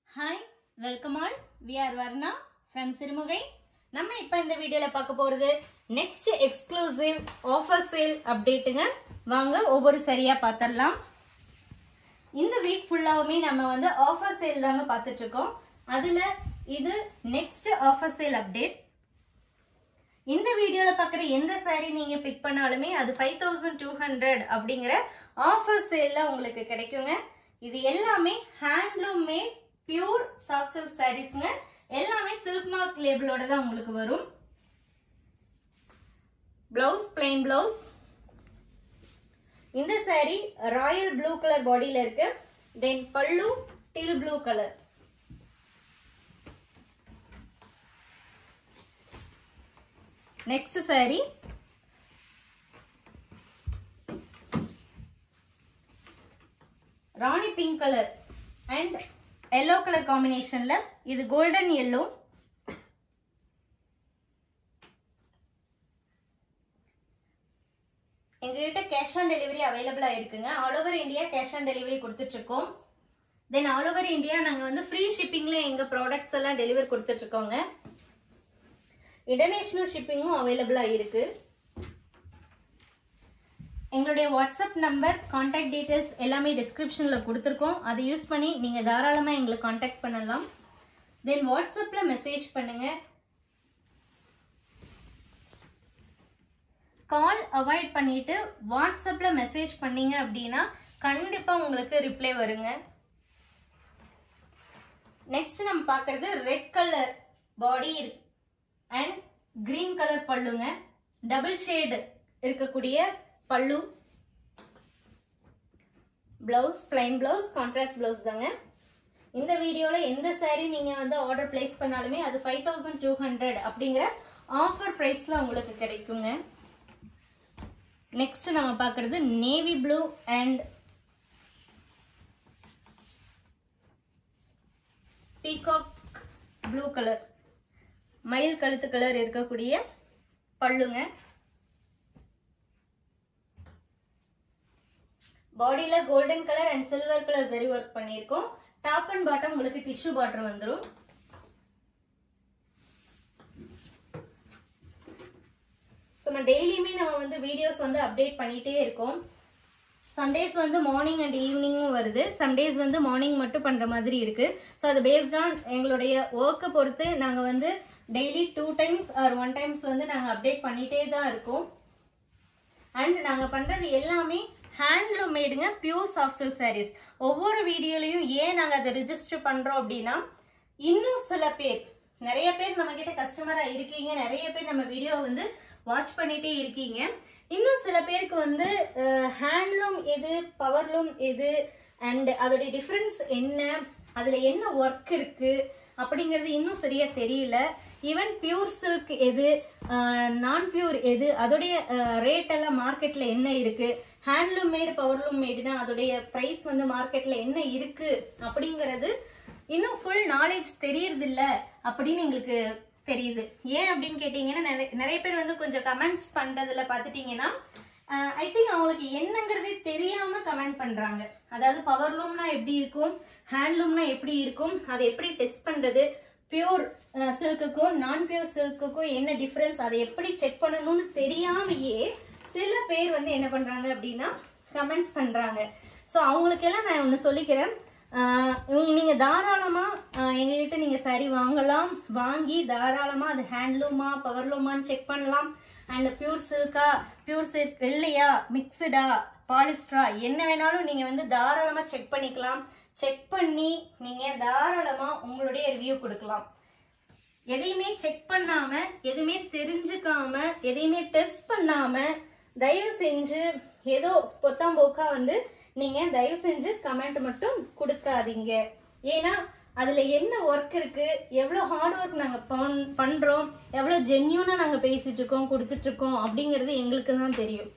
hi welcome all we are Varna from Sirumugai நம்ம இப்போ இந்த வீடியோவில் பார்க்க போகிறது நெக்ஸ்ட் எக்ஸ்க்ளூசிவ் ஆஃபர் சேல் அப்டேட்டுங்க வாங்க ஒவ்வொரு சரியாக பார்த்துடலாம் இந்த வீக் ஃபுல்லாவுமே நம்ம வந்து ஆஃபர் சேல் தாங்க பார்த்துட்டு இருக்கோம் அதில் இது நெக்ஸ்ட் ஆஃபர் சேல் அப்டேட் இந்த வீடியோவில் பார்க்குற எந்த saree நீங்கள் பிக் பண்ணாலுமே அது ஃபைவ் தௌசண்ட் டூ ஹண்ட்ரட் அப்படிங்கிற ஆஃபர் சேலில் உங்களுக்கு கிடைக்குங்க இது எல்லாமே handloom made pure soft silk சாரீஸ்ங்க எல்லாமே சில்க் மார்க் லேபிளோட தான் உங்களுக்கு வரும் பிளவுஸ் பிளெயின் பிளவுஸ் இந்த saree ராயல் ப்ளூ கலர் பாடியில் இருக்கு தென் பல்லு till blue colour next saree ராணி pink colour and yellow colour காம்பினேஷன்ல இது கோல்டன் எல்லோ எங்ககிட்ட கேஷ் ஆன் டெலிவரி அவைலபிளாக இருக்குங்க all over India cash on delivery கொடுத்துட்ருக்கோம் தென் ஆல் ஓவர் இந்தியா நாங்கள் வந்து ஃப்ரீ ஷிப்பிங்கில் எங்கள் ப்ராடக்ட்ஸ் எல்லாம் டெலிவர் கொடுத்துட்ருக்கோங்க இன்டர்நேஷ்னல் ஷிப்பிங்கும் அவைலபிளாக இருக்கு எங்களுடைய வாட்ஸ்அப் நம்பர் காண்டாக்ட் டீட்டெயில்ஸ் எல்லாமே டிஸ்கிரிப்ஷனில் கொடுத்துருக்கோம் அதை யூஸ் பண்ணி நீங்கள் தாராளமாக எங்களை காண்டாக்ட் பண்ணலாம் தென் வாட்ஸ்அப்பில் மெசேஜ் பண்ணுங்கள் கால் அவாய்ட் பண்ணிட்டு வாட்ஸ்அப்பில் மெசேஜ் பண்ணீங்க அப்படின்னா கண்டிப்பாக உங்களுக்கு ரிப்ளை வருங்க நெக்ஸ்ட் நம்ம பார்க்கறது red colour body and green colour பல்லுங்க டபுள் ஷேடு இருக்கக்கூடிய பல்லு blouse plain blouse contrast blouse தாங்க இந்த வீடியோவில் எந்த saree நீங்கள் வந்து ஆர்டர் பிளேஸ் பண்ணாலுமே அது ஃபைவ் தௌசண்ட் டூ ஹண்ட்ரட் அப்படிங்கிற ஆஃபர் ப்ரைஸில் உங்களுக்கு கிடைக்குங்க நெக்ஸ்ட் நம்ம பார்க்கறது navy blue and peacock blue colour மயில் கழுத்து கலர் இருக்கக்கூடிய பல்லுங்க பாடியில golden colour and silver colour சரி ஒர்க் பண்ணியிருக்கோம் டாப் அண்ட் பாட்டம் உங்களுக்கு டிஷ்யூ பார்டர் வந்துடும் ஸோ நம்ம டெய்லியுமே நம்ம வந்து வீடியோஸ் வந்து அப்டேட் பண்ணிகிட்டே இருக்கோம் சண்டேஸ் வந்து மார்னிங் அண்ட் ஈவினிங்கும் வருது சண்டேஸ் வந்து மார்னிங் மட்டும் பண்ணுற மாதிரி இருக்குது ஸோ அது பேஸ்ட் ஆன் எங்களுடைய ஒர்க்கை பொறுத்து நாங்கள் வந்து daily two times or one times வந்து நாங்கள் அப்டேட் பண்ணிகிட்டே தான் இருக்கோம் அண்ட் நாங்கள் பண்ணுறது எல்லாமே ஹேண்ட்லூம் மேடுங்க பியூர் சாஃப்ட் சில்க் சாரீஸ் ஒவ்வொரு வீடியோலையும் ஏன் நாங்கள் அதை ரிஜிஸ்டர் பண்ணுறோம் அப்படின்னா இன்னும் சில பேர் நிறைய பேர் நம்ம கிட்ட கஸ்டமராக இருக்கீங்க நிறைய பேர் நம்ம வீடியோ வந்து வாட்ச் பண்ணிட்டே இருக்கீங்க இன்னும் சில பேருக்கு வந்து ஹேண்ட்லூம் எது பவர்லூம் எது அண்ட் அதோடைய டிஃப்ரென்ஸ் என்ன அதில் என்ன ஒர்க் இருக்குது அப்படிங்கிறது இன்னும் சரியாக தெரியல ஈவன் பியூர் சில்க் எது நான் பியூர் எது அதோடைய ரேட் எல்லாம் மார்க்கெட்டில் என்ன இருக்குது ஹேண்ட்லூம் மேடு பவர்லூம் மேடுனா அதோடைய ப்ரைஸ் வந்து மார்க்கெட்டில் என்ன இருக்குது அப்படிங்கிறது இன்னும் ஃபுல் நாலேஜ் தெரியறதில்ல அப்படின்னு எங்களுக்கு தெரியுது ஏன் அப்படின்னு கேட்டிங்கன்னா நிறைய நிறைய பேர் வந்து கொஞ்சம் கமெண்ட்ஸ் பண்ணுறதுல பார்த்துட்டிங்கன்னா ஐ திங்க் அவங்களுக்கு என்னங்கிறதே தெரியாமல் கமெண்ட் பண்ணுறாங்க அதாவது பவர்லூம்னா எப்படி இருக்கும் ஹேண்ட்லூம்னா எப்படி இருக்கும் அதை எப்படி டெஸ்ட் பண்ணுறது பியூர் சில்க்குக்கும் நான் பியூர் சில்க்குக்கும் என்ன டிஃப்ரென்ஸ் அதை எப்படி செக் பண்ணணும்னு தெரியாமையே சில பேர் வந்து என்ன பண்ணுறாங்க அப்படின்னா கமெண்ட்ஸ் பண்ணுறாங்க ஸோ அவங்களுக்கெல்லாம் நான் ஒன்று சொல்லிக்கிறேன் நீங்கள் தாராளமாக எங்ககிட்ட நீங்கள் சரி வாங்கலாம் வாங்கி தாராளமாக அது ஹேண்ட்லூமா பவர்லூமான்னு செக் பண்ணலாம் அண்ட் பியூர் சில்கா பியூர் சில்க் இல்லையா மிக்சடா பாலிஸ்டரா என்ன வேணாலும் நீங்கள் வந்து தாராளமாக செக் பண்ணிக்கலாம் செக் பண்ணி நீங்கள் தாராளமாக உங்களுடைய ரிவ்யூ கொடுக்கலாம் எதையுமே செக் பண்ணாமல் எதுவுமே தெரிஞ்சுக்காம எதையுமே டெஸ்ட் பண்ணாமல் தயவு செஞ்சு ஏதோ பொத்தாம்போக்கா வந்து நீங்கள் தயவு செஞ்சு கமெண்ட் மட்டும் கொடுக்காதீங்க ஏன்னா அதில் என்ன ஒர்க் இருக்குது எவ்வளோ ஹார்ட் ஒர்க் நாங்கள் பண் பண்ணுறோம் எவ்வளோ ஜென்யூனாக நாங்கள் பேசிகிட்டு இருக்கோம் கொடுத்துட்ருக்கோம் அப்படிங்கிறது எங்களுக்கு தான் தெரியும்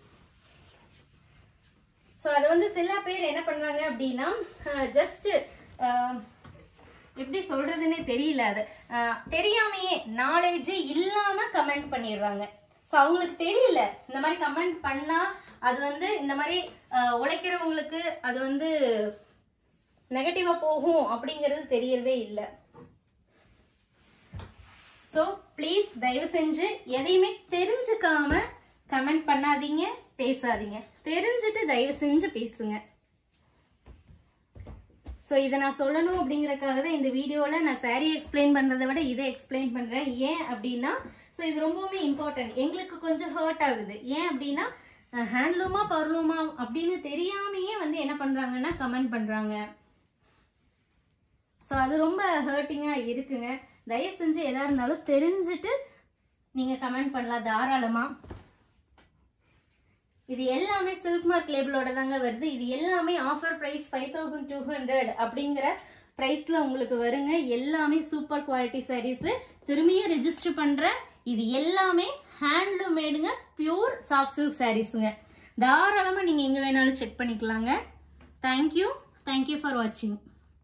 ஸோ அதை வந்து சில பேர் என்ன பண்ணுறாங்க அப்படின்னா ஜஸ்ட்டு எப்படி சொல்கிறதுன்னே தெரியல அது தெரியாமையே நாலேஜே இல்லாமல் கமெண்ட் பண்ணிடுறாங்க ஸோ அவங்களுக்கு தெரியல இந்த மாதிரி கமெண்ட் பண்ணால் அது வந்து இந்த மாதிரி உழைக்கிறவங்களுக்கு அது வந்து நெகட்டிவாக போகும் அப்படிங்கிறது தெரியறதே இல்லை ஸோ ப்ளீஸ் தயவு செஞ்சு எதையுமே தெரிஞ்சுக்காம கமெண்ட் பண்ணாதீங்க பேசாதீங்க தெரிஞ்சுட்டு தயவு செஞ்சு பேசுங்க ஸோ இதை நான் சொல்லணும் அப்படிங்கறக்காக தான் இந்த வீடியோவில் நான் saree எக்ஸ்பிளைன் பண்ணுறதை விட இதை எக்ஸ்பிளைன் பண்ணுறேன் ஏன் அப்படின்னா ஸோ இது ரொம்பவுமே இம்பார்ட்டன்ட் எங்களுக்கு கொஞ்சம் ஹர்ட் ஆகுது ஏன் அப்படின்னா ஹேண்ட்லூமா பர்லூமா அப்படின்னு தெரியாமையே வந்து என்ன பண்ணுறாங்கன்னா கமெண்ட் பண்ணுறாங்க ஸோ அது ரொம்ப ஹர்ட்டிங்காக இருக்குங்க தயவு செஞ்சு எதாக இருந்தாலும் தெரிஞ்சுட்டு நீங்கள் கமெண்ட் பண்ணலாம் தாராளமாக இது எல்லாமே சில்க் மார்க் லேபிளோட தாங்க வருது இது எல்லாமே offer price five thousand two hundred அப்படிங்கிற ப்ரைஸில் உங்களுக்கு வருங்க எல்லாமே சூப்பர் குவாலிட்டி சாரீஸு திரும்பியும் ரெஜிஸ்டர் பண்ணுறேன் இது எல்லாமே ஹேண்ட்லூம் மேடுங்க பியூர் சாஃப்ட் சில்க் சாரீஸுங்க தாராளமாக நீங்கள் எங்கே வேணாலும் செக் பண்ணிக்கலாங்க தேங்க்யூ தேங்க்யூ ஃபார் வாட்சிங்